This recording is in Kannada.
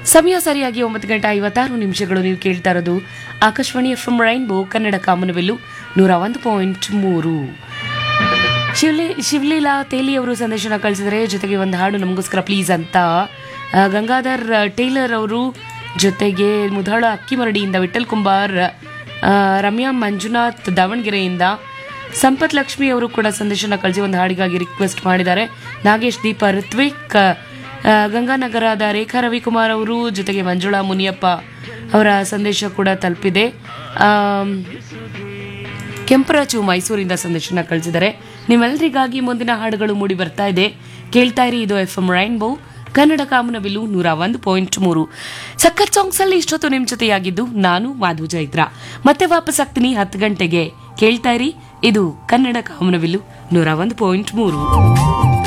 ಸಮಯ ಸರಿಯಾಗಿ ಒಂಬತ್ತು ಗಂಟೆ ಐವತ್ತಾರು ನಿಮಿಷಗಳು ನೀವು ಕೇಳ್ತಾ ಇರೋದು Akashvani F M rainbow Kannada ಕಾಮನವೆಲ್ಲು ನೂರ ಒಂದು ಪಾಯಿಂಟ್ ಮೂರು ಶಿವಲಿ ಶಿವಲೀಲಾ ತೇಲಿ ಅವರು ಸಂದೇಶನ ಕಳಿಸಿದರೆ ಜೊತೆಗೆ ಒಂದು ಹಾಡು ನಮಗೋಸ್ಕರ ಪ್ಲೀಸ್ ಅಂತ ಆ, ಗಂಗಾಧರ್ ಆ, ಟೇಲರ್ ಅವರು ಜೊತೆಗೆ ಮುಧಾಳ ಅಕ್ಕಿಮರಡಿಯಿಂದ ವಿಠಲ್ ಕುಂಬಾರ್ ಆ, ರಮ್ಯಾ ಮಂಜುನಾಥ್ ದಾವಣಗೆರೆಯಿಂದ ಸಂಪತ್ ಲಕ್ಷ್ಮಿ ಅವರು ಕೂಡ ಸಂದೇಶನ ಕಳಿಸಿ ಒಂದು ಹಾಡಿಗಾಗಿ ರಿಕ್ವೆಸ್ಟ್ ಮಾಡಿದ್ದಾರೆ ನಾಗೇಶ್ ದೀಪ ಋತ್ವಿಕ್ ಆ, ಗಂಗಾನಗರದ ರೇಖಾ ರವಿಕುಮಾರ್ ಅವರು ಜೊತೆಗೆ ಮಂಜುಳಾ ಮುನಿಯಪ್ಪ ಅವರ ಸಂದೇಶ ಕೂಡ ತಲುಪಿದೆ ಆಮ್, ಕೆಂಪರಾಜು ಮೈಸೂರಿಂದ ಸಂದೇಶನ ಕಳಿಸಿದ್ದಾರೆ ನಿಮ್ಮೆಲ್ಲರಿಗಾಗಿ ಮುಂದಿನ ಹಾಡುಗಳು ಮೂಡಿ ಬರ್ತಾ ಇದೆ ಕೇಳ್ತಾ ಇರಿ ಇದು ಎಫ್ ಎಂ ರೈನ್ಬೋ ಕನ್ನಡ ಕಾಮನಬಿಲ್ಲು ನೂರ ಒಂದು ಪಾಯಿಂಟ್ ಮೂರು ಸಕ್ಕತ್ ಸಾಂಗ್ಸ್ ಅಲ್ಲಿ ಇಷ್ಟೊತ್ತು ನಿಮ್ ಜೊತೆಯಾಗಿದ್ದು ನಾನು ಮಾಧು ಚೈತ್ರ ಮತ್ತೆ ವಾಪಸ್ ಆಗ್ತೀನಿ ಹತ್ತು ಗಂಟೆಗೆ ಕೇಳ್ತಾ ಇರಿ ಇದು ಕನ್ನಡ ಕಾಮನಬಿಲ್ಲು ನೂರ ಒಂದು ಪಾಯಿಂಟ್ ಮೂರು